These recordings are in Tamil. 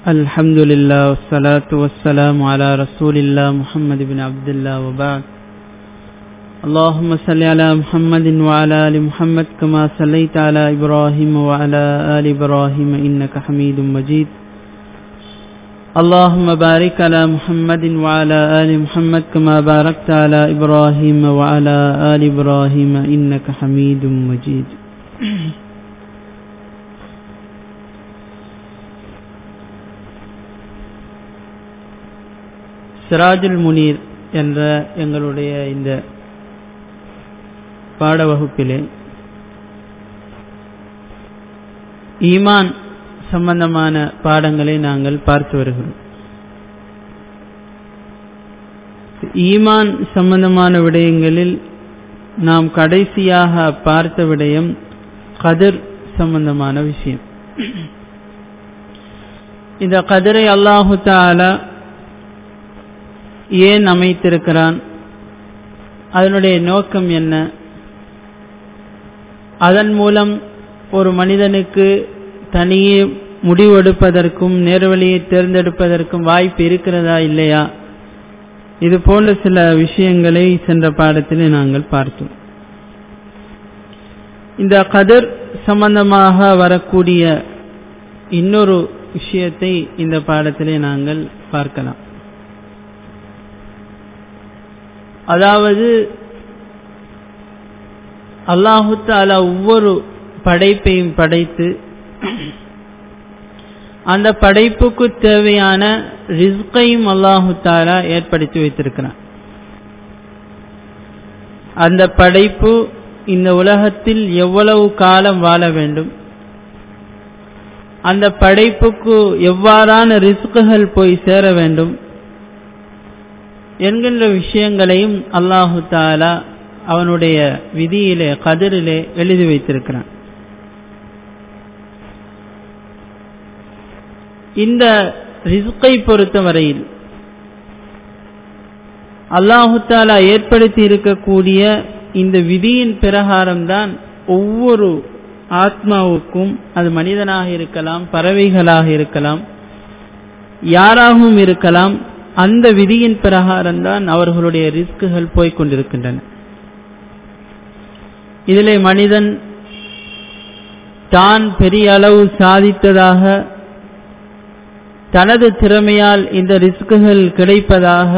الحمد لله والصلاة والسلام على رسول الله محمد بن عبد الله وبعد اللهم صل على محمد وعلى آل محمد كما صليت على إبراهيم وعلى آل إبراهيم إنك حميد مجيد اللهم بارك على محمد وعلى آل محمد كما باركت على إبراهيم وعلى آل إبراهيم إنك حميد مجيد சிராஜுல் முனீர் என்ற எங்களுடைய இந்த பாட வகுப்பிலே ஈமான் சம்பந்தமான பாடங்களை நாங்கள் பார்த்து வருகிறோம் ஈமான் சம்பந்தமான விடயங்களில் நாம் கடைசியாக பார்த்த விடயம் கதிர் சம்பந்தமான விஷயம் இந்த கதிரை அல்லாஹு தாலா ஏன் அமைத்திருக்கிறான் அதனுடைய நோக்கம் என்ன அதன் மூலம் ஒரு மனிதனுக்கு தனியே முடிவெடுப்பதற்கும் நேர்வழியை தேர்ந்தெடுப்பதற்கும் வாய்ப்பு இருக்கிறதா இல்லையா இது போன்ற சில விஷயங்களை சென்ற பாடத்தில் நாங்கள் பார்த்தோம் இந்த கதிர் சம்பந்தமாக வரக்கூடிய இன்னொரு விஷயத்தை இந்த பாடத்திலே நாங்கள் பார்க்கலாம் அதாவது அல்லாஹு தாலா ஒவ்வொரு படைப்பையும் படைத்து அந்த படைப்புக்கு தேவையான ரிஸ்கையும் அல்லாஹு தாலா ஏற்படுத்தி வைத்திருக்கிறான் அந்த படைப்பு இந்த உலகத்தில் எவ்வளவு காலம் வாழ வேண்டும் அந்த படைப்புக்கு எவ்வாறான ரிஸ்குகள் போய் சேர வேண்டும் என்கின்ற விஷயங்களையும் அல்லாஹு தாலா அவனுடைய விதியிலே கதிரிலே எழுதி வைத்திருக்கிறான் இந்த ரிஸ்கை பொறுத்தவரையில் அல்லாஹு தாலா ஏற்படுத்தி இருக்கக்கூடிய இந்த விதியின் பிரகாரம்தான் ஒவ்வொரு ஆத்மாவுக்கும் அது மனிதனாக இருக்கலாம் பறவைகளாக இருக்கலாம் யாராகவும் இருக்கலாம் அந்த விதியின் பிரகாரம்தான் அவர்களுடைய ரிஸ்குகள் போய்கொண்டிருக்கின்றன இதிலே மனிதன் தான் பெரிய அளவு சாதித்ததாக தனது திறமையால் இந்த ரிஸ்குகள் கிடைப்பதாக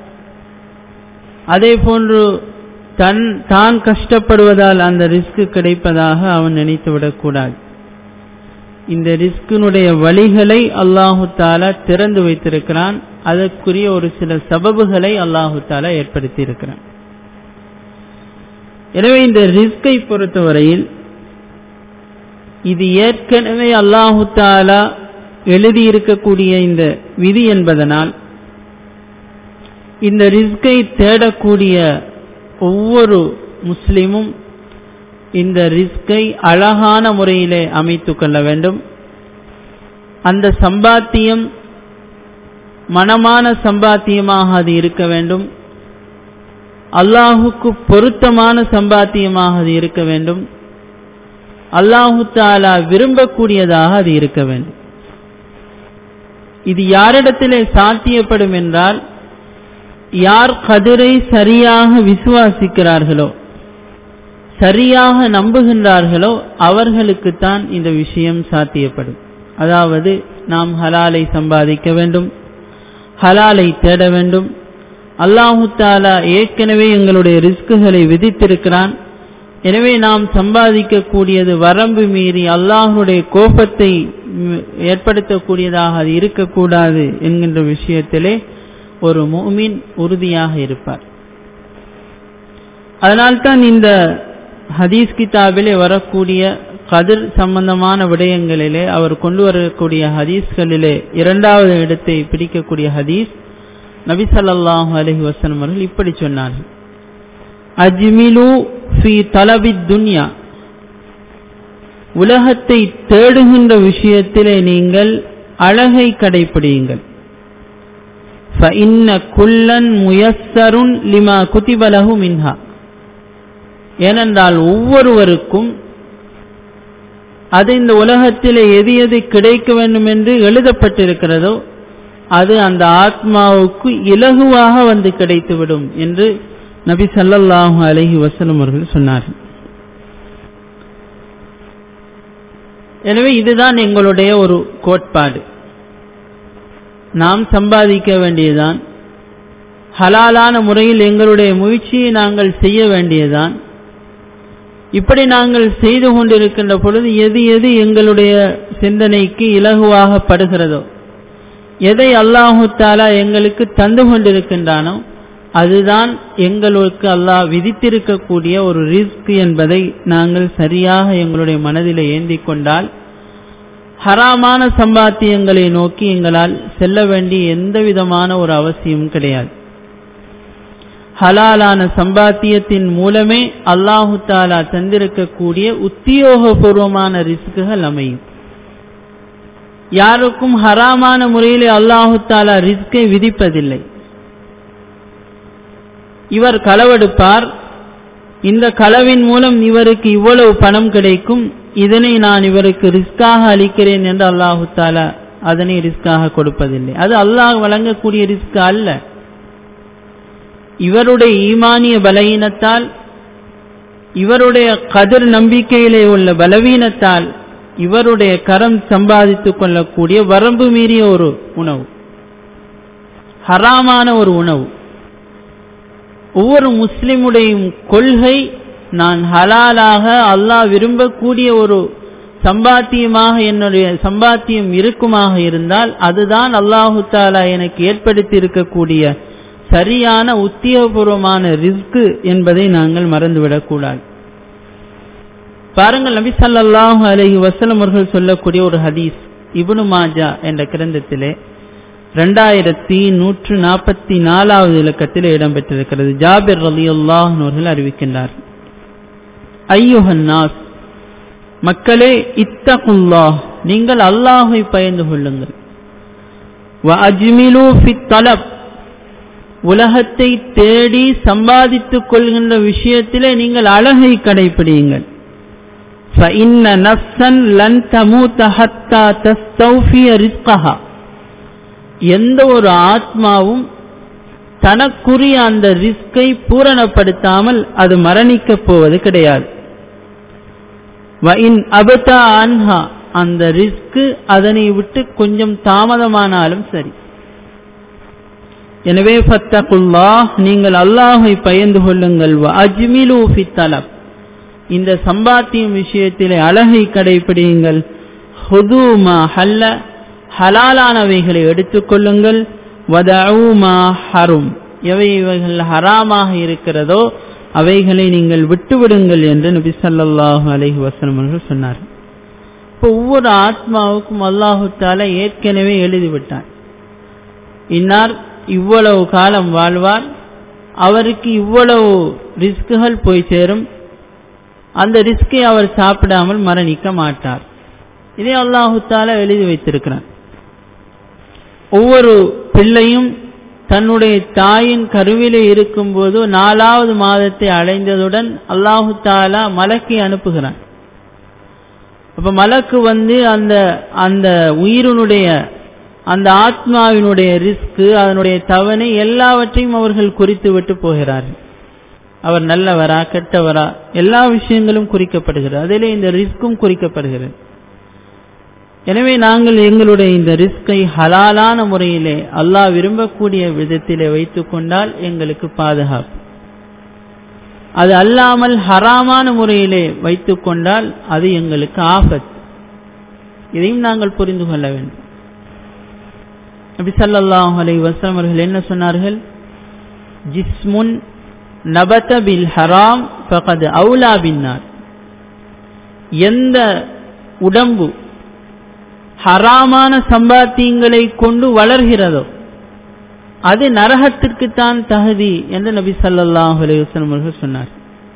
அதே போன்று தன் தான் கஷ்டப்படுவதால் அந்த ரிஸ்க் கிடைப்பதாக அவன் நினைத்து விடக்கூடாது இந்த ரிஸ்கினுடைய வழிகளை அல்லாஹு தாலா திறந்து வைத்திருக்கிறான் அதற்குரிய ஒரு சில சபபுகளை அல்லாஹு தாலா ஏற்படுத்தி இருக்கிறான் எனவே இந்த ரிஸ்கை பொறுத்தவரையில் இது ஏற்கனவே அல்லாஹு தாலா எழுதியிருக்கக்கூடிய இந்த விதி என்பதனால் இந்த ரிஸ்கை தேடக்கூடிய ஒவ்வொரு முஸ்லிமும் இந்த ரிஸ்கை அழகான முறையிலே அமைத்து கொள்ள வேண்டும் அந்த சம்பாத்தியம் மனமான சம்பாத்தியமாக அது இருக்க வேண்டும் அல்லாஹுக்கு பொருத்தமான சம்பாத்தியமாக அது இருக்க வேண்டும் அல்லாஹு தாலா விரும்பக்கூடியதாக அது இருக்க வேண்டும் இது யாரிடத்திலே சாத்தியப்படும் என்றால் யார் கதிரை சரியாக விசுவாசிக்கிறார்களோ சரியாக நம்புகின்றார்களோ அவர்களுக்குத்தான் இந்த விஷயம் சாத்தியப்படும் அதாவது நாம் ஹலாலை சம்பாதிக்க வேண்டும் ஹலாலை தேட வேண்டும் அல்லாஹு தாலா ஏற்கனவே எங்களுடைய ரிஸ்குகளை விதித்திருக்கிறான் எனவே நாம் சம்பாதிக்கக்கூடியது வரம்பு மீறி அல்லாஹுடைய கோபத்தை ஏற்படுத்தக்கூடியதாக அது இருக்கக்கூடாது என்கின்ற விஷயத்திலே ஒரு மோமின் உறுதியாக இருப்பார் அதனால்தான் இந்த ஹதீஸ் கிதாபிலே வரக்கூடிய கதிர் சம்பந்தமான விடயங்களிலே அவர் கொண்டு வரக்கூடிய ஹதீஸ்களிலே இரண்டாவது இடத்தை பிடிக்கக்கூடிய ஹதீஸ் நபி சல்லாஹூ அலஹி வசனம் அவர்கள் இப்படி சொன்னார்கள் அஜ்மிலு ஃபி தலபி துன்யா உலகத்தை தேடுகின்ற விஷயத்திலே நீங்கள் அழகை கடைபிடியுங்கள் فإن كلا ميسر لما كتب له منها ஏனென்றால் ஒவ்வொருவருக்கும் அது இந்த உலகத்தில் எது எது கிடைக்க வேண்டும் என்று எழுதப்பட்டிருக்கிறதோ அது அந்த ஆத்மாவுக்கு இலகுவாக வந்து கிடைத்துவிடும் என்று நபி சல்லல்லாஹு அலஹி வசலம் அவர்கள் சொன்னார்கள் எனவே இதுதான் எங்களுடைய ஒரு கோட்பாடு நாம் சம்பாதிக்க வேண்டியதுதான் ஹலாலான முறையில் எங்களுடைய முயற்சியை நாங்கள் செய்ய வேண்டியதுதான் இப்படி நாங்கள் செய்து கொண்டிருக்கின்ற பொழுது எது எது எங்களுடைய சிந்தனைக்கு இலகுவாக படுகிறதோ எதை அல்லாஹு தாலா எங்களுக்கு தந்து கொண்டிருக்கின்றானோ அதுதான் எங்களுக்கு அல்லாஹ் விதித்திருக்கக்கூடிய ஒரு ரிஸ்க் என்பதை நாங்கள் சரியாக எங்களுடைய மனதில் ஏந்தி கொண்டால் ஹராமான சம்பாத்தியங்களை நோக்கி எங்களால் செல்ல வேண்டிய எந்த விதமான ஒரு அவசியமும் கிடையாது ஹலாலான சம்பாத்தியத்தின் மூலமே அல்லாஹு தாலா தந்திருக்கக்கூடிய உத்தியோகபூர்வமான ரிஸ்குகள் அமையும் யாருக்கும் ஹராமான முறையிலே அல்லாஹு தாலா ரிஸ்கை விதிப்பதில்லை இவர் களவெடுப்பார் இந்த களவின் மூலம் இவருக்கு இவ்வளவு பணம் கிடைக்கும் இதனை நான் இவருக்கு ரிஸ்காக அளிக்கிறேன் என்று அல்லாஹு தாலா அதனை ரிஸ்காக கொடுப்பதில்லை அது அல்லாஹ் வழங்கக்கூடிய ரிஸ்க் அல்ல இவருடைய ஈமானிய பலவீனத்தால் இவருடைய கதிர் நம்பிக்கையிலே உள்ள பலவீனத்தால் இவருடைய கரம் சம்பாதித்துக் கொள்ளக்கூடிய வரம்பு மீறிய ஒரு உணவு ஹராமான ஒரு உணவு ஒவ்வொரு முஸ்லிமுடைய கொள்கை நான் ஹலாலாக அல்லாஹ் விரும்பக்கூடிய ஒரு சம்பாத்தியமாக என்னுடைய சம்பாத்தியம் இருக்குமாக இருந்தால் அதுதான் அல்லாஹு தாலா எனக்கு ஏற்படுத்தி இருக்கக்கூடிய சரியான உத்தியோகபூர்வமான ரிஸ்க் என்பதை நாங்கள் மறந்துவிடக்கூடாது பாருங்கள் நபி சல்லாஹூ அலஹி வசலம் அவர்கள் சொல்லக்கூடிய ஒரு ஹதீஸ் இபுனு மாஜா என்ற கிரந்தத்திலே ரெண்டாயிரத்தி நூற்று நாற்பத்தி நாலாவது இலக்கத்தில் இடம்பெற்றிருக்கிறது ஜாபிர் ரலி அல்லாஹ் அவர்கள் அறிவிக்கின்றார் ஐயுஹன் நாஸ் மக்களே இத்தகுல்லாஹ் நீங்கள் அல்லாஹை பயந்து கொள்ளுங்கள் வ அஜ்மிலு ஃபித் தலப் உலகத்தை தேடி சம்பாதித்துக் கொள்கின்ற விஷயத்திலே நீங்கள் அழகை கடைபிடியுங்கள் فإن نفسا لن تموت حتى تستوفي رزقها எந்த ஒரு ஆத்மாவும் தனக்குரிய அந்த ரிஸ்கை பூரணப்படுத்தாமல் அது மரணிக்கப் போவது கிடையாது வஇன் அபதா அன்ஹா அந்த ரிஸ்க் அதனை விட்டு கொஞ்சம் தாமதமானாலும் சரி எனவே ஃபத்தகுல்லா நீங்கள் அல்லாஹை பயந்து கொள்ளுங்கள் அஜ்மிலு ஃபி தலப் இந்த சம்பாத்தியம் விஷயத்திலே அழகை கடைபிடியுங்கள் ஹுதூமா ஹல்ல ஹலாலானவைகளை எடுத்துக்கொள்ளுங்கள் வதூமா ஹரும் எவை இவைகள் ஹராமாக இருக்கிறதோ அவைகளை நீங்கள் விட்டுவிடுங்கள் என்று நபி சல்லாஹூ அலஹி வசனம் அவர்கள் சொன்னார் இப்போ ஒவ்வொரு ஆத்மாவுக்கும் அல்லாஹு தால ஏற்கனவே எழுதிவிட்டார் இன்னார் இவ்வளவு காலம் வாழ்வார் அவருக்கு இவ்வளவு ரிஸ்குகள் போய் சேரும் அந்த ரிஸ்கை அவர் சாப்பிடாமல் மரணிக்க மாட்டார் இதை அல்லாஹு தாலா எழுதி வைத்திருக்கிறான் ஒவ்வொரு பிள்ளையும் தன்னுடைய தாயின் கருவிலே இருக்கும்போது நாலாவது மாதத்தை அடைந்ததுடன் அல்லாஹு தாலா மலக்கை அனுப்புகிறான் அப்ப மலக்கு வந்து அந்த அந்த உயிரினுடைய அந்த ஆத்மாவினுடைய ரிஸ்க் அதனுடைய தவணை எல்லாவற்றையும் அவர்கள் குறித்து விட்டு போகிறார்கள் அவர் நல்லவரா கெட்டவரா எல்லா விஷயங்களும் குறிக்கப்படுகிறது அதிலே இந்த ரிஸ்க்கும் குறிக்கப்படுகிறது எனவே நாங்கள் எங்களுடைய இந்த ரிஸ்கை ஹலாலான முறையிலே அல்லாஹ் விரும்பக்கூடிய விதத்திலே வைத்துக் கொண்டால் எங்களுக்கு பாதுகாப்பு அது அல்லாமல் ஹராமான முறையிலே வைத்துக் கொண்டால் அது எங்களுக்கு ஆபத் இதையும் நாங்கள் புரிந்து கொள்ள வேண்டும் நபி ஸல்லல்லாஹு அலைஹி வஸல்லம் அவர்கள் என்ன சொன்னார்கள் ஜிஸ்முன் நபத பில் ஹராம் ஃபகத் அவுலா பின்னார் எந்த உடம்பு ஹராமான சம்பாத்தியங்களை கொண்டு வளர்கிறதோ அது நரகத்திற்குத்தான் தகுதி என்று நபி ஸல்லல்லாஹு அலைஹி வஸல்லம் அவர்கள் சொன்னார்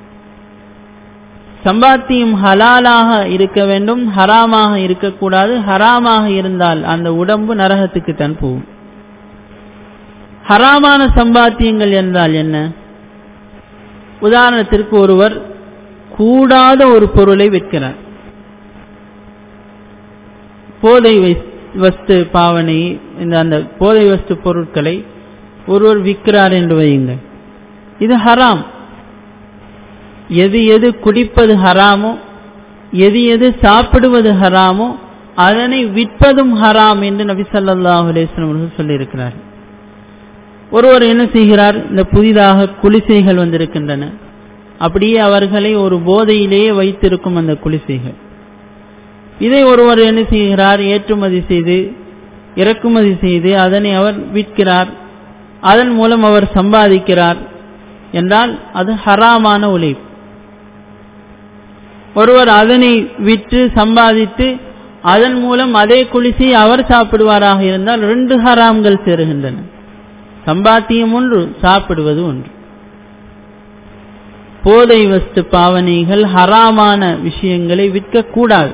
சம்பாத்தியம் ஹலாலாக இருக்க வேண்டும் ஹராமாக இருக்கக்கூடாது ஹராமாக இருந்தால் அந்த உடம்பு நரகத்துக்கு தான் போகும் ஹராமான சம்பாத்தியங்கள் என்றால் என்ன உதாரணத்திற்கு ஒருவர் கூடாத ஒரு பொருளை விற்கிறார் போதை வஸ்து பாவனை இந்த அந்த போதை வஸ்து பொருட்களை ஒருவர் விற்கிறார் என்று வையுங்கள் இது ஹராம் எது எது குடிப்பது ஹராமோ எது எது சாப்பிடுவது ஹராமோ அதனை விற்பதும் ஹராம் என்று நபி ஸல்லல்லாஹு அலைஹி வஸல்லம் அவர்கள் சொல்லியிருக்கிறார் ஒருவர் என்ன செய்கிறார் இந்த புதிதாக குளிசைகள் வந்திருக்கின்றன அப்படியே அவர்களை ஒரு போதையிலேயே வைத்திருக்கும் அந்த குளிசைகள் இதை ஒருவர் என்ன செய்கிறார் ஏற்றுமதி செய்து இறக்குமதி செய்து அதனை அவர் விற்கிறார் அதன் மூலம் அவர் சம்பாதிக்கிறார் என்றால் அது ஹராமான உழைப்பு ஒருவர் அதனை விற்று சம்பாதித்து அதன் மூலம் அதே குளிசை அவர் சாப்பிடுவாராக இருந்தால் ரெண்டு ஹராம்கள் சேருகின்றன சம்பாத்தியம் ஒன்று சாப்பிடுவது ஒன்று போதை வஸ்து பாவனைகள் ஹராமான விஷயங்களை விற்கக்கூடாது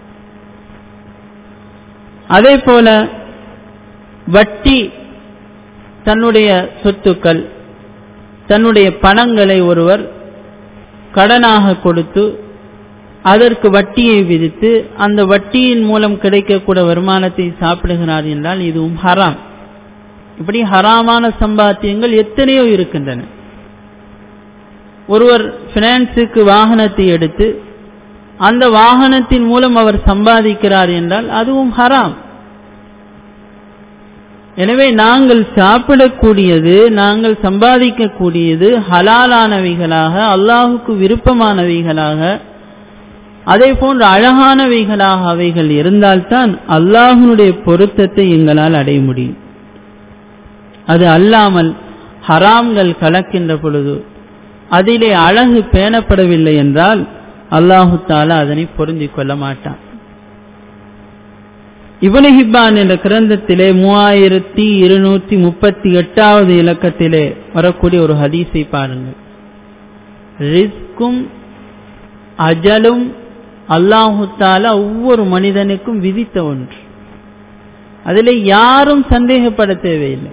அதே போல வட்டி தன்னுடைய சொத்துக்கள் தன்னுடைய பணங்களை ஒருவர் கடனாக கொடுத்து அதற்கு வட்டியை விதித்து அந்த வட்டியின் மூலம் கிடைக்கக்கூடிய வருமானத்தை சாப்பிடுகிறார் என்றால் இதுவும் ஹராம் இப்படி ஹராமான சம்பாத்தியங்கள் எத்தனையோ இருக்கின்றன ஒருவர் பினான்ஸுக்கு வாகனத்தை எடுத்து அந்த வாகனத்தின் மூலம் அவர் சம்பாதிக்கிறார் என்றால் அதுவும் ஹராம் எனவே நாங்கள் சாப்பிடக்கூடியது நாங்கள் சம்பாதிக்கக்கூடியது ஹலாலானவைகளாக அல்லாஹுக்கு விருப்பமானவைகளாக அதே போன்ற அழகானவைகளாக அவைகள் இருந்தால்தான் அல்லாஹனுடைய பொருத்தத்தை எங்களால் அடைய முடியும் அது அல்லாமல் ஹராம்கள் கலக்கின்ற பொழுது அதிலே அழகு பேணப்படவில்லை என்றால் அல்லாஹு தாலா அதனை பொருந்திக் கொள்ள மாட்டான் இபனு ஹிப்பான் என்ற கிரந்தத்திலே மூவாயிரத்தி இருநூத்தி முப்பத்தி எட்டாவது இலக்கத்திலே வரக்கூடிய ஒரு ஹதீஸை பாருங்கள் ரிஸ்கும் அஜலும் அல்லாஹு தாலா ஒவ்வொரு மனிதனுக்கும் விதித்த ஒன்று அதில் யாரும் சந்தேகப்பட தேவையில்லை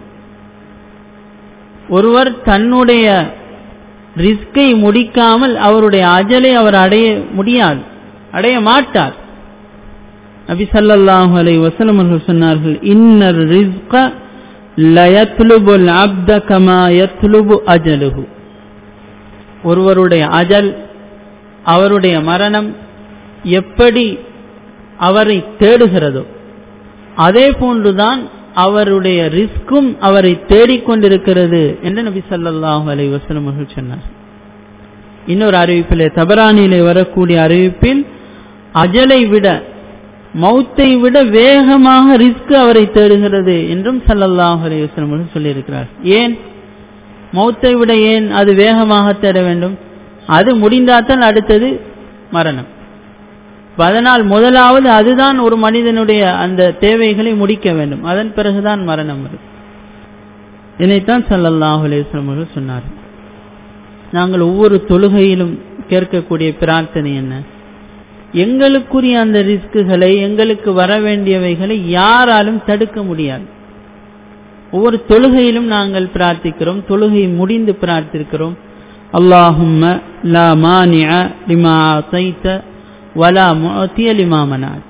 ஒருவர் தன்னுடைய ரிஸ்கை முடிக்காமல் அவருடைய அஜலை அவர் அடைய முடியாது அடைய மாட்டார் நபி சல்லாஹூ அலை வசலம் அவர்கள் சொன்னார்கள் இன்னர் ரிஸ்க லயத்லுபுல் அப்த கமா யத்லுபு அஜலுஹு ஒருவருடைய அஜல் அவருடைய மரணம் எப்படி அவரை தேடுகிறதோ அதே போன்றுதான் அவருடைய ரிஸ்கும் அவரை தேடிக்கொண்டிருக்கிறது என்று நபி சல்லாஹூ அலை வசலம் அவர்கள் சொன்னார் இன்னொரு அறிவிப்பிலே தபரானிலே வரக்கூடிய அறிவிப்பில் அஜலை விட மௌத்தை விட வேகமாக ரிஸ்க் அவரை தேடுகிறது என்றும் சல்லல்லாஹு அலைஹி வஸல்லம் அவர்கள் சொல்லியிருக்கிறார் ஏன் மௌத்தை விட ஏன் அது வேகமாக தேட வேண்டும் அது முடிந்தால்தான் அடுத்தது மரணம் அதனால் முதலாவது அதுதான் ஒரு மனிதனுடைய அந்த தேவைகளை முடிக்க வேண்டும் அதன் பிறகுதான் மரணம் வரும் இதைத்தான் சல்லல்லாஹு அலையம் அவர்கள் சொன்னார் நாங்கள் ஒவ்வொரு தொழுகையிலும் கேட்கக்கூடிய பிரார்த்தனை என்ன எங்களுக்குரிய அந்த ரிஸ்குகளை எங்களுக்கு வர வேண்டியவைகளை யாராலும் தடுக்க முடியாது ஒவ்வொரு தொழுகையிலும் நாங்கள் பிரார்த்திக்கிறோம் தொழுகை முடிந்து பிரார்த்திக்கிறோம் அல்லாஹும்ம லா மானிய லிமா சைத்த வலா முத்திய லிமா மனாத்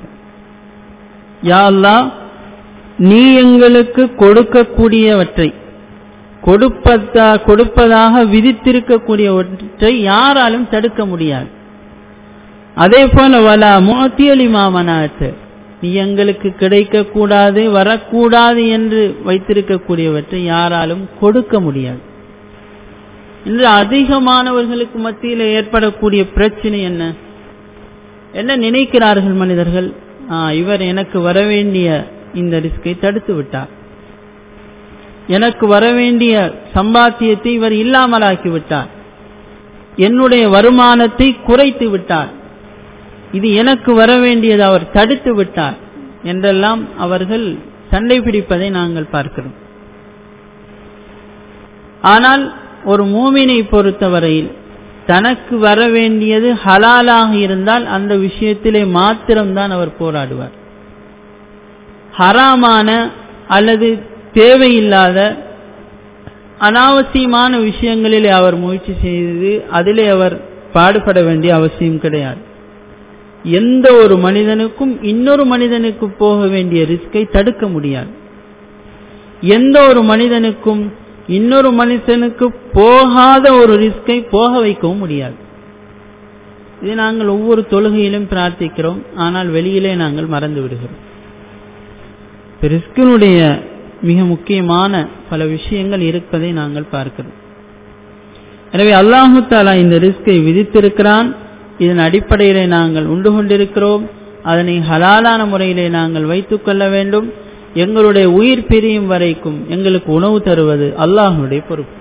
யா அல்லாஹ் நீ எங்களுக்கு கொடுக்கக்கூடியவற்றை கொடுப்பதா கொடுப்பதாக விதித்திருக்கக்கூடியவற்றை யாராலும் தடுக்க முடியாது அதே போல வலா மோத்தியலிமா மனாத்து நீ எங்களுக்கு கிடைக்க கூடாது வரக்கூடாது என்று வைத்திருக்கக்கூடியவற்றை யாராலும் கொடுக்க முடியாது இன்று அதிகமானவர்களுக்கு மத்தியில் ஏற்படக்கூடிய பிரச்சனை என்ன என்ன நினைக்கிறார்கள் மனிதர்கள் இவர் எனக்கு வர வேண்டிய இந்த ரிஸ்கை தடுத்து விட்டார் எனக்கு வர வேண்டிய சம்பாத்தியத்தை இவர் இல்லாமலாக்கி விட்டார் என்னுடைய வருமானத்தை குறைத்து விட்டார் இது எனக்கு வர வேண்டியது அவர் தடுத்து விட்டார் என்றெல்லாம் அவர்கள் சண்டை பிடிப்பதை நாங்கள் பார்க்கிறோம் ஆனால் ஒரு மூமினை பொறுத்தவரையில் தனக்கு வர வேண்டியது ஹலாலாக இருந்தால் அந்த விஷயத்திலே மாத்திரம்தான் அவர் போராடுவார் ஹராமான அல்லது தேவையில்லாத அனாவசியமான விஷயங்களிலே அவர் முயற்சி செய்து அதிலே அவர் பாடுபட வேண்டிய அவசியம் கிடையாது எந்த ஒரு மனிதனுக்கும் இன்னொரு மனிதனுக்கு போக வேண்டிய ரிஸ்கை தடுக்க முடியாது எந்த ஒரு மனிதனுக்கும் இன்னொரு மனுஷனுக்கு போகாத ஒரு ரிஸ்கை போக வைக்கவும் முடியாது இது நாங்கள் ஒவ்வொரு தொழுகையிலும் பிரார்த்திக்கிறோம் ஆனால் வெளியிலே நாங்கள் மறந்து விடுகிறோம் ரிஸ்கினுடைய மிக முக்கியமான பல விஷயங்கள் இருப்பதை நாங்கள் பார்க்கிறோம் எனவே அல்லாஹு தாலா இந்த ரிஸ்கை விதித்திருக்கிறான் இதன் அடிப்படையிலே நாங்கள் உண்டு கொண்டிருக்கிறோம் அதனை ஹலாலான முறையிலே நாங்கள் வைத்துக் கொள்ள வேண்டும் எங்களுடைய உயிர் பிரியும் வரைக்கும் எங்களுக்கு உணவு தருவது அல்லாஹனுடைய பொறுப்பு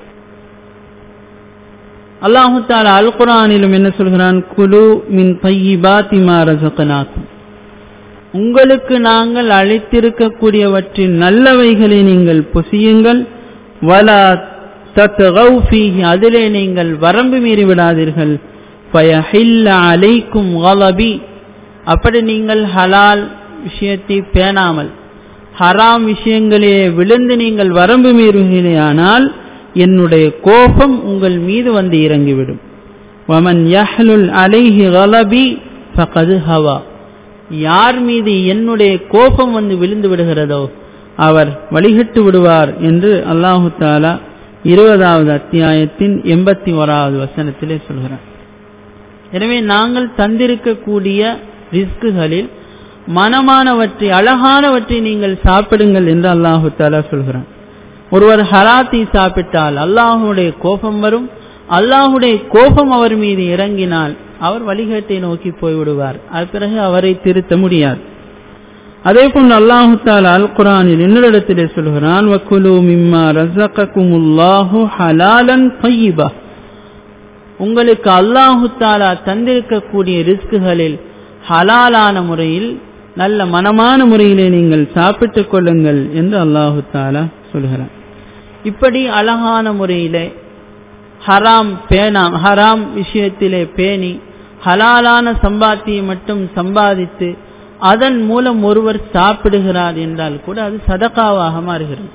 அல்லாஹு தாலா அல் குரானிலும் என்ன சொல்கிறான் குலு மின் பையிபாத்தி மாரசகனாக்கும் உங்களுக்கு நாங்கள் அழைத்திருக்கக்கூடியவற்றின் நல்லவைகளை நீங்கள் புசியுங்கள் வலா தத்கௌஃபீஹி அதிலே நீங்கள் வரம்பு மீறி விடாதீர்கள் பயஹில்ல அலைக்கும் கலபி அப்படி நீங்கள் ஹலால் விஷயத்தை பேணாமல் ஹராம் விஷயங்களே விழுந்து நீங்கள் வரம்பு மீறுகிறேயானால் என்னுடைய கோபம் உங்கள் மீது வந்து இறங்கிவிடும் வமன் யஹ்லுல் அலைஹி கலபி ஃபகது ஹவா யார் மீது என்னுடைய கோபம் வந்து விழுந்து விடுகிறதோ அவர் வழிகட்டு விடுவார் என்று அல்லாஹு தாலா இருபதாவது அத்தியாயத்தின் எண்பத்தி ஓராவது வசனத்திலே சொல்கிறார் எனவே நாங்கள் தந்திருக்கக்கூடிய ரிஸ்குகளில் மனமானவற்றை அழகானவற்றை நீங்கள் சாப்பிடுங்கள் என்று அல்லாஹு தாலா சொல்கிறான் ஒருவர் ஹராத்தி சாப்பிட்டால் அல்லாஹுடைய கோபம் வரும் அல்லாஹுடைய கோபம் அவர் மீது இறங்கினால் அவர் வழிகேட்டை நோக்கி போய்விடுவார் அது பிறகு அவரை திருத்த முடியாது அதே போன்று அல்லாஹு தாலா அல் குரானில் இன்னொரு சொல்கிறான் வக்குலு மிம்மா ரசககுமுல்லாஹு ஹலாலன் பையிபா உங்களுக்கு அல்லாஹு தாலா தந்திருக்கக்கூடிய ரிஸ்குகளில் ஹலாலான முறையில் நல்ல மனமான முறையிலே நீங்கள் சாப்பிட்டுக் கொள்ளுங்கள் என்று அல்லாஹு தாலா சொல்கிறான் இப்படி அழகான முறையிலே ஹராம் பேணாம் ஹராம் விஷயத்திலே பேணி ஹலாலான சம்பாத்தியை மட்டும் சம்பாதித்து அதன் மூலம் ஒருவர் சாப்பிடுகிறார் என்றால் கூட அது சதக்காவாக மாறுகிறது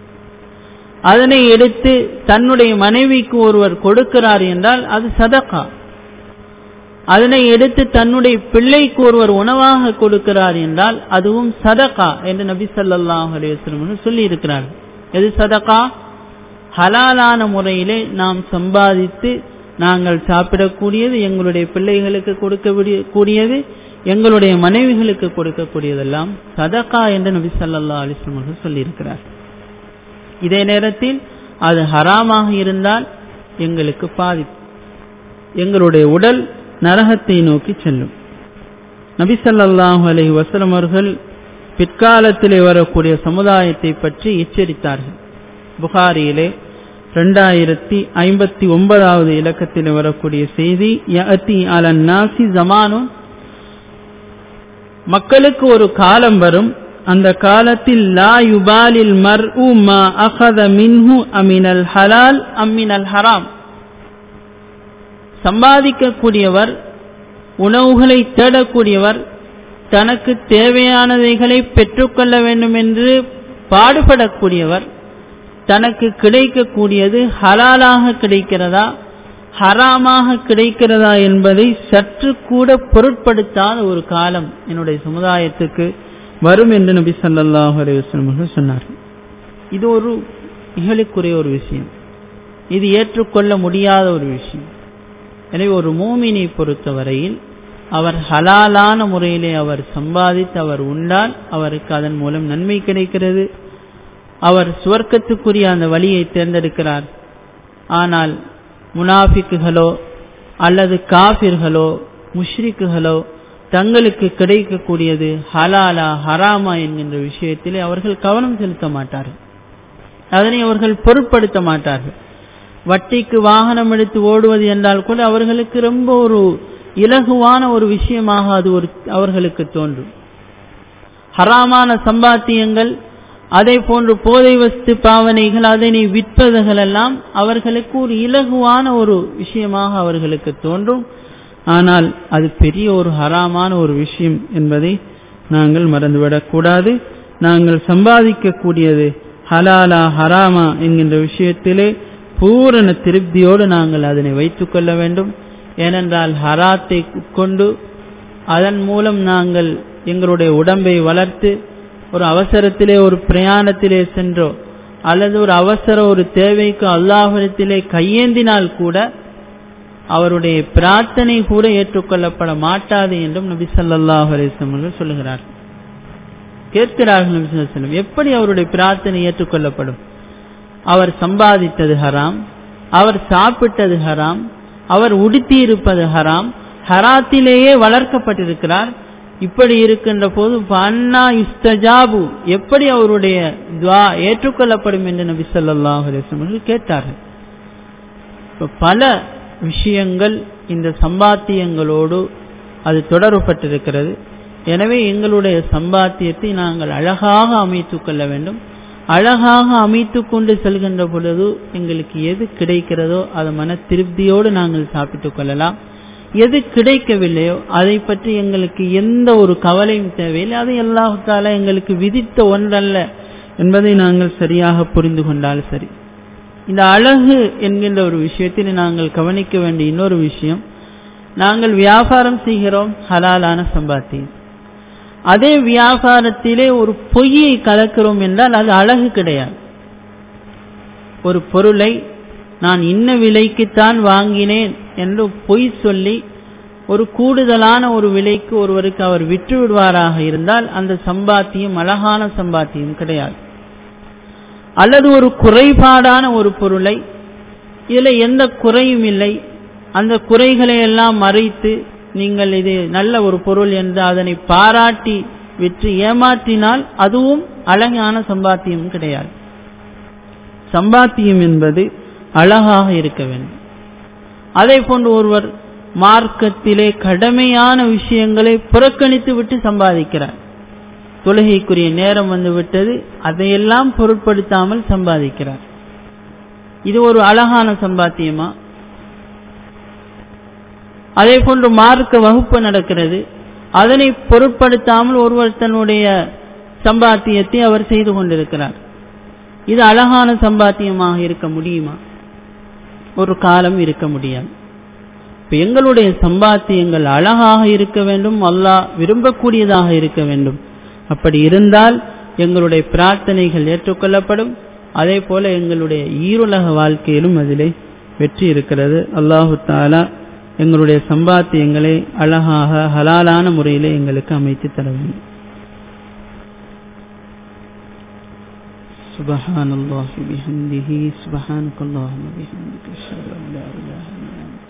அதனை எடுத்து தன்னுடைய மனைவிக்கு ஒருவர் கொடுக்கிறார் என்றால் அது சதக்கா அதனை எடுத்து தன்னுடைய பிள்ளைக்கு ஒருவர் உணவாக கொடுக்கிறார் என்றால் அதுவும் சதக்கா என்று நபி சொல்லாஹ் அலையம் சொல்லி இருக்கிறார் எது சதக்கா ஹலாலான முறையிலே நாம் சம்பாதித்து நாங்கள் சாப்பிடக்கூடியது எங்களுடைய பிள்ளைகளுக்கு கொடுக்க கூடியது எங்களுடைய மனைவிகளுக்கு கொடுக்கக்கூடியதெல்லாம் சதக்கா என்று நபி சல்லா அலிஸ்லம் அவர்கள் சொல்லியிருக்கிறார் இதே நேரத்தில் அது ஹராமாக இருந்தால் எங்களுக்கு பாதிப்பு எங்களுடைய உடல் நரகத்தை நோக்கி செல்லும் நபி சல்லாஹூ அலஹி வசலம் அவர்கள் பிற்காலத்திலே வரக்கூடிய சமுதாயத்தை பற்றி எச்சரித்தார்கள் புகாரியிலே ரெண்டாயிரத்தி ஐம்பத்தி ஒன்பதாவது இலக்கத்தில் வரக்கூடிய செய்தி யஅதி அலன் நாசி ஜமானுன் மக்களுக்கு ஒரு காலம் வரும் அந்த காலத்தில் லா யுபாலில் மர் மா அகத மின்ஹு அமினல் ஹலால் அம்மினல் ஹராம் சம்பாதிக்கக்கூடியவர் உணவுகளை தேடக்கூடியவர் தனக்கு தேவையானவைகளை பெற்றுக்கொள்ள வேண்டும் என்று பாடுபடக்கூடியவர் தனக்கு கிடைக்கக்கூடியது ஹலாலாக கிடைக்கிறதா ஹராமாக கிடைக்கிறதா என்பதை சற்று கூட பொருட்படுத்தாத ஒரு காலம் என்னுடைய சமுதாயத்துக்கு வரும் என்று நபி சல்லாஹூ அலைவசம் சொன்னார்கள் இது ஒரு இகழுக்குரிய ஒரு விஷயம் இது ஏற்றுக்கொள்ள முடியாத ஒரு விஷயம் எனவே ஒரு மூமினை பொறுத்தவரையில் அவர் ஹலாலான முறையிலே அவர் சம்பாதித்து அவர் உண்டால் அவருக்கு அதன் மூலம் நன்மை கிடைக்கிறது அவர் சுவர்க்கத்துக்குரிய அந்த வழியை தேர்ந்தெடுக்கிறார் ஆனால் முனாஃபிக்குகளோ அல்லது காபிர்களோ முஷ்ரிக்குகளோ தங்களுக்கு கிடைக்கக்கூடியது ஹலாலா ஹராமா என்கின்ற விஷயத்திலே அவர்கள் கவனம் செலுத்த மாட்டார்கள் அதனை அவர்கள் பொருட்படுத்த மாட்டார்கள் வட்டிக்கு வாகனம் எடுத்து ஓடுவது என்றால் கூட அவர்களுக்கு ரொம்ப ஒரு இலகுவான ஒரு விஷயமாக அது ஒரு அவர்களுக்கு தோன்றும் ஹராமான சம்பாத்தியங்கள் அதே போன்று போதை வஸ்து பாவனைகள் அதனை விற்பதுகள் எல்லாம் அவர்களுக்கு ஒரு இலகுவான ஒரு விஷயமாக அவர்களுக்கு தோன்றும் ஆனால் அது பெரிய ஒரு ஹராமான ஒரு விஷயம் என்பதை நாங்கள் மறந்துவிடக்கூடாது நாங்கள் சம்பாதிக்கக்கூடியது ஹலாலா ஹராமா என்கின்ற விஷயத்திலே பூரண திருப்தியோடு நாங்கள் அதனை வைத்துக் கொள்ள வேண்டும் ஏனென்றால் ஹராத்தை கொண்டு அதன் மூலம் நாங்கள் எங்களுடைய உடம்பை வளர்த்து ஒரு அவசரத்திலே ஒரு பிரயாணத்திலே சென்றோ அல்லது ஒரு அவசர ஒரு தேவைக்கு அல்லாஹிடத்திலே கையேந்தினால் கூட அவருடைய பிரார்த்தனை கூட ஏற்றுக்கொள்ளப்பட மாட்டாது என்றும் நபி ஸல்லல்லாஹு அலைஹி வஸல்லம் சொல்லுகிறார் கேட்கிறார்கள் நபி ஸல்லல்லாஹு அலைஹி வஸல்லம் எப்படி அவருடைய பிரார்த்தனை ஏற்றுக்கொள்ளப்படும் அவர் சம்பாதித்தது ஹராம் அவர் சாப்பிட்டது ஹராம் அவர் உடுத்தி இருப்பது ஹராம் ஹராத்திலேயே வளர்க்கப்பட்டிருக்கிறார் இப்படி இருக்கின்ற போது அண்ணா இஸ்தஜாபு எப்படி அவருடைய துவா ஏற்றுக்கொள்ளப்படும் என்று நபி ஸல்லல்லாஹு அலைஹி வஸல்லம் கேட்டார்கள் பல விஷயங்கள் இந்த சம்பாத்தியங்களோடு அது தொடர்பட்டிருக்கிறது எனவே எங்களுடைய சம்பாத்தியத்தை நாங்கள் அழகாக அமைத்துக் கொள்ள வேண்டும் அழகாக அமைத்து கொண்டு செல்கின்ற பொழுது எங்களுக்கு எது கிடைக்கிறதோ அதை மன திருப்தியோடு நாங்கள் சாப்பிட்டுக் கொள்ளலாம் எது கிடைக்கவில்லையோ அதை பற்றி எங்களுக்கு எந்த ஒரு கவலையும் தேவையில்லை அது எல்லாத்தால எங்களுக்கு விதித்த ஒன்றல்ல என்பதை நாங்கள் சரியாக புரிந்து கொண்டால் சரி இந்த அழகு என்கின்ற ஒரு விஷயத்தில் நாங்கள் கவனிக்க வேண்டிய இன்னொரு விஷயம் நாங்கள் வியாபாரம் செய்கிறோம் ஹலாலான சம்பாத்தியம் அதே வியாபாரத்திலே ஒரு பொய்யை கலக்கிறோம் என்றால் அது அழகு கிடையாது ஒரு பொருளை நான் இன்ன விலைக்குத்தான் வாங்கினேன் என்று பொய் சொல்லி ஒரு கூடுதலான ஒரு விலைக்கு ஒருவருக்கு அவர் விற்று விடுவாராக இருந்தால் அந்த சம்பாத்தியம் அழகான சம்பாத்தியம் கிடையாது அல்லது ஒரு குறைபாடான ஒரு பொருளை இதில் எந்த குறையும் இல்லை அந்த குறைகளை எல்லாம் மறைத்து நீங்கள் இது நல்ல ஒரு பொருள் என்று அதனை பாராட்டி விற்று ஏமாற்றினால் அதுவும் அழகான சம்பாத்தியம் கிடையாது சம்பாத்தியம் என்பது அழகாக இருக்க வேண்டும் அதே போன்று ஒருவர் மார்க்கத்திலே கடமையான விஷயங்களை புறக்கணித்து விட்டு சம்பாதிக்கிறார் தொழுகைக்குரிய நேரம் வந்து விட்டது அதையெல்லாம் பொருட்படுத்தாமல் சம்பாதிக்கிறார் இது ஒரு அழகான சம்பாத்தியமா அதே போன்று மார்க்க வகுப்பு நடக்கிறது அதனை பொருட்படுத்தாமல் ஒருவர் தன்னுடைய சம்பாத்தியத்தை அவர் செய்து கொண்டிருக்கிறார் இது அழகான சம்பாத்தியமாக இருக்க முடியுமா ஒரு காலம் இருக்க முடியாது இப்ப எங்களுடைய சம்பாத்தியங்கள் அழகாக இருக்க வேண்டும் அல்லாஹ் விரும்பக்கூடியதாக இருக்க வேண்டும் அப்படி இருந்தால் எங்களுடைய பிரார்த்தனைகள் ஏற்றுக்கொள்ளப்படும் அதே போல எங்களுடைய ஈருலக வாழ்க்கையிலும் அதிலே வெற்றி இருக்கிறது அல்லாஹு தாலா எங்களுடைய சம்பாத்தியங்களை அழகாக ஹலாலான முறையிலே எங்களுக்கு அமைத்து தர வேண்டும் سبحان الله بحمده سبحانك اللهم وبحمدك اشهد ان لا اله الا انت